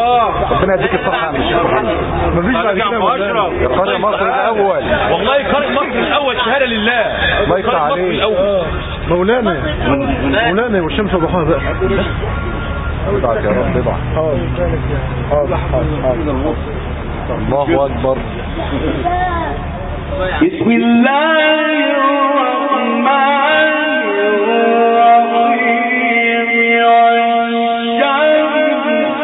ربنا يديك الصحة يا مش مفيش بعد كده يا مولانا. يا قارئ مصر الاول والله قارئ مصر الاول شهاده لله الله يفتح قارئ مصر عليك. الاول مولانا مولانا والشمس وضحاها بقى ابعت يا رب ابعت حاضر حاضر حاضر الله اكبر بسم الله الرحمن الرحيم والشمس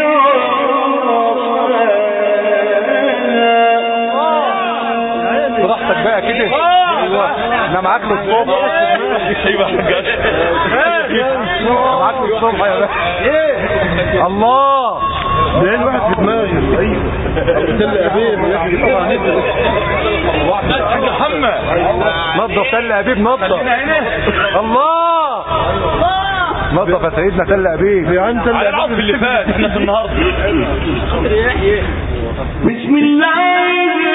وضحاها براحتك بقى كده ايوه انا معاك للصبح ايوه يا حاج أنا معاك للصبح يا باشا الله ده الواحد في دماغي ايوه تل ابيب يا اخي طبعا حاج محمد نظف تل ابيب نظف الله نظف يا سيدنا تل ابيب يا عم تل على العصر اللي فات احنا في النهارده بسم الله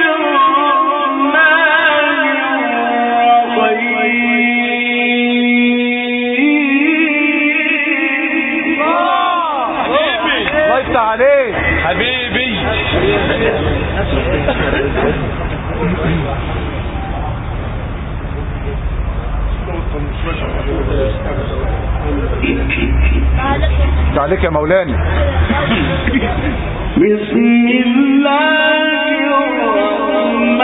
الرحمن الرحيم الله يفتح عليك حبيبي يفتح عليك يا مولانا بسم الله الرحمن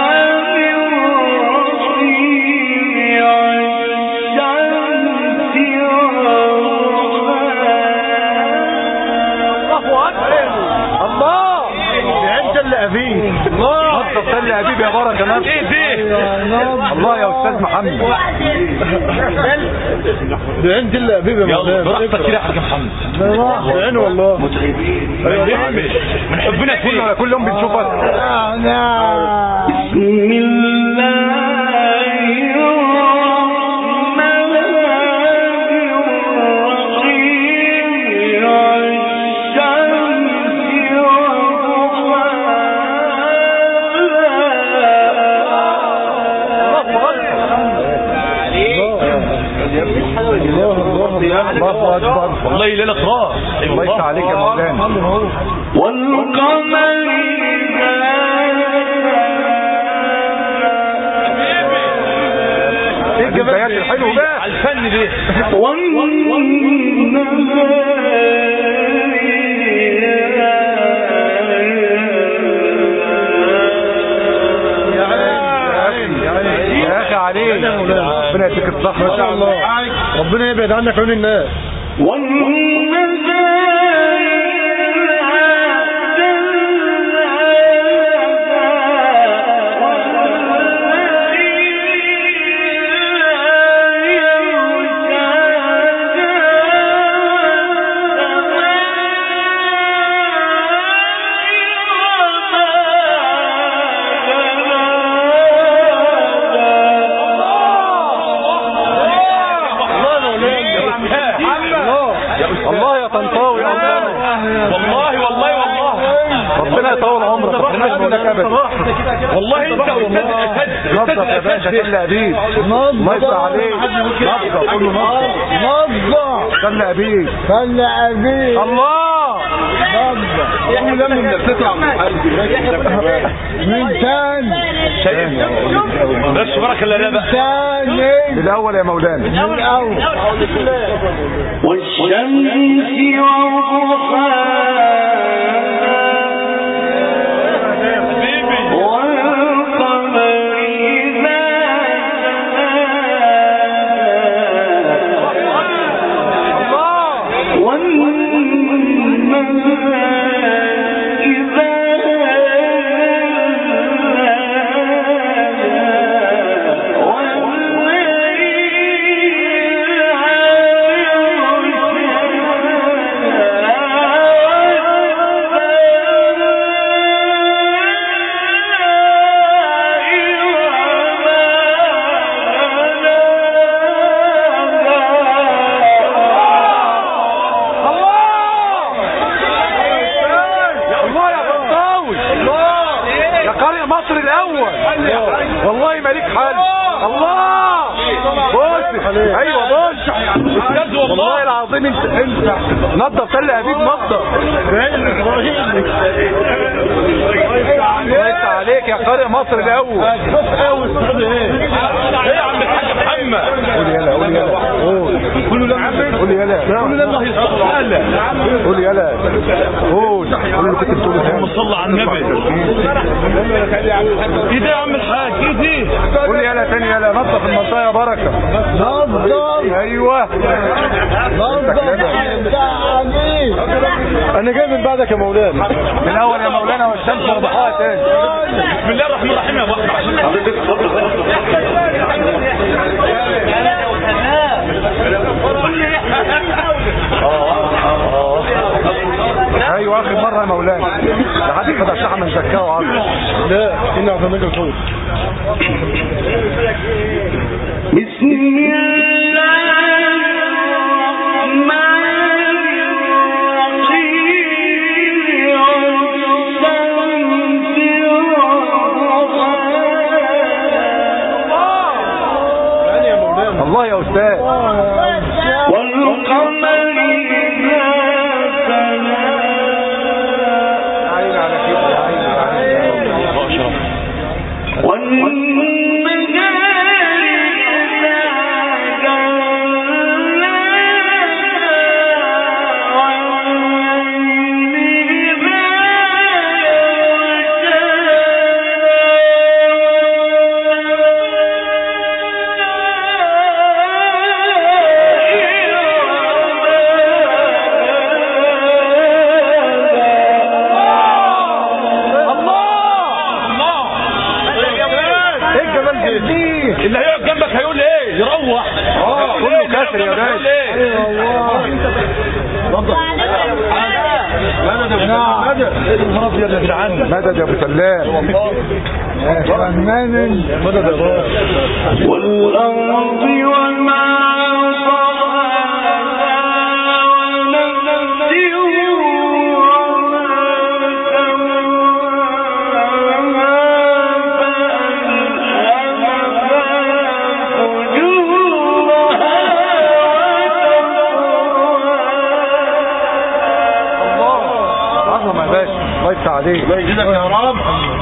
الرحيم والشمس وضحاها الله يا عم تل ابيب نظف تل ابيب يا بركه نفسك ايه دي الله يا استاذ محمد ده عم تل ابيب يا يلا مولانا براحتك كده يا حاج محمد ده عين والله ما يهمش من حبنا فيه كل كل يوم بنشوفك بسم الله الرحمن الرحيم والشمس وضحاها الله اكبر والله ليله راس اي الله يفتح عليك يا مولانا والقمر ايه الجبايات الحلو بقى على الفن دي يا اخي عليك ربنا يديك الصحة ما شاء الله ربنا يبعد عنك عيون الناس الله يا طنطاوي الله والله والله والله ربنا يطول عمرك ما تحرمناش منك ابدا والله انت استاذ نظف يا باشا تل ابيب الله يفتح عليك نظف قول له نظف نظف تل ابيب خلي ابيب الله من تاني بس بركه الله لا بقى تاني الاول يا مولانا من اول والشمس وضحاها والقمر إذا تلاها والنهار إذا جلاها الله يا طنطاوي يا قارئ مصر الاول والله مالك حل الله بص ايوه بص فوز والله والله العظيم انت انت نظف تل ابيب نظف باين ابراهيم ليس عليك يا قارئ مصر الاول بس قوي استاذ ايه ايه يا عم الحاج محمد قول يلا قول يلا قول كله لما قول يلا كله لما هيصلي قول يلا قول قول اللي كنت بتقوله اللهم تاني صل على النبي ايه ده يا عم الحاج ايه دي قول يلا تاني يلا نظف المنطقه يا بركه نظف ايوه نظف انا جاي من بعدك يا مولانا من الاول يا مولانا والشمس وضحاها تاني بسم الله الرحمن الرحيم يا ابو احمد عشان ايوه اخر مره يا مولانا لحد فتح شحن من زكاه وعرض لا اني اعطيناك الخوف بسم الله الرحمن الرحيم والشمس وضحاها يعني يا مولانا الله يا استاذ والقمر إذا تلاها عين على كده عين عين والنهار إذا جلاها والليل إذا ايه الجمال ده اللي هيقعد جنبك هيقول ايه يروح اه كله كسر يا هيقول باشا ايه مدد يا جدعان مدد يا ابو سلام مدد يا باشا والأرض وما طحاها ونفس وما سواها فألهمها فجورها وتقواها عظمه يا باشا الله يفتح عليك الله يجزيك يا رب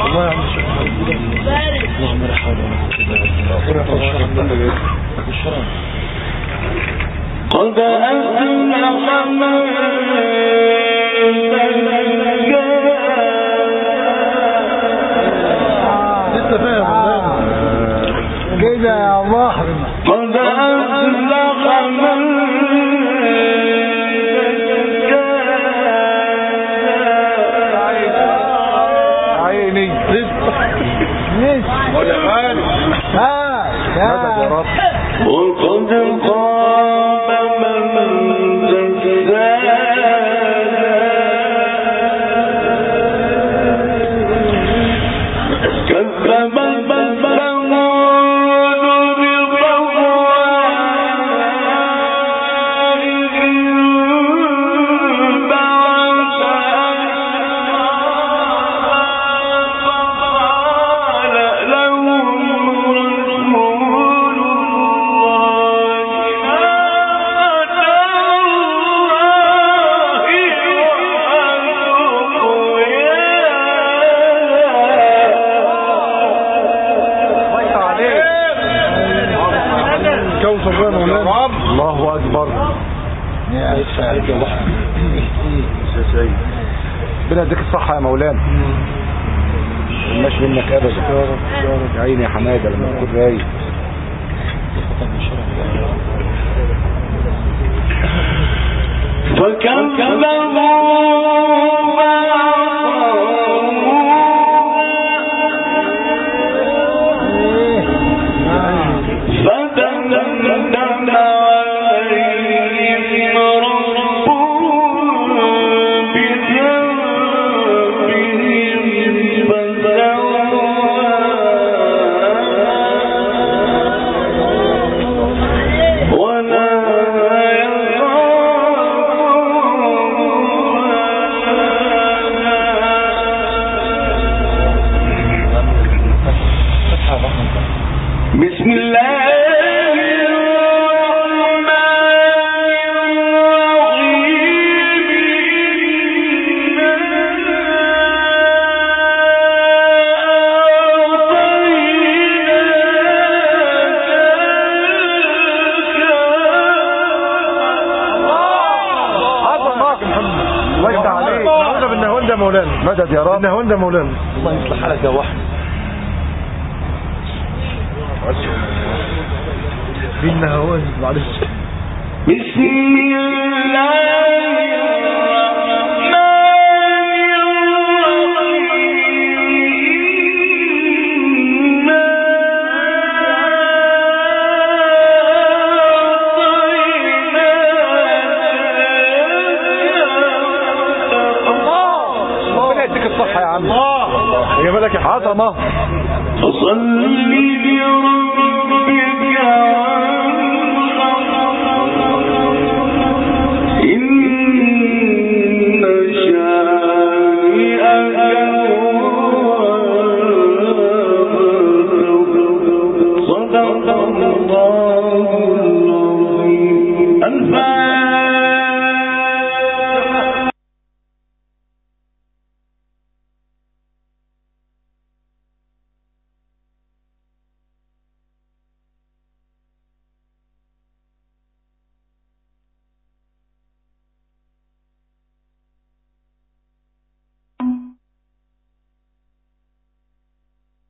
قد أفلح من زكاها لسه فاهم مولانا كده يا بحر قد أفلح من زكاها عيني ولا غالي مدد يا رب وقد خاب من دساها كذب ثمود بطغواها بعث فقال لهم رسول الله ناقة الله الله يفتح عليك كوثر بقى يا مولانا الله اكبر ربنا يديك الصحة يا مولانا مش منك ابدا يا عيني يا حماده لما تكون رايق فكذبوا فدمدم عليهم ربهم بذنبهم فسواها ولا يا مولانا مدد يا رب النهوان ده مولانا الله يصلح حالك يا واحد في النهوان معلش بسم الله الرحمن الرحيم ربنا يديك الصحة يا عم يا مالك يا عظمة فصل لربك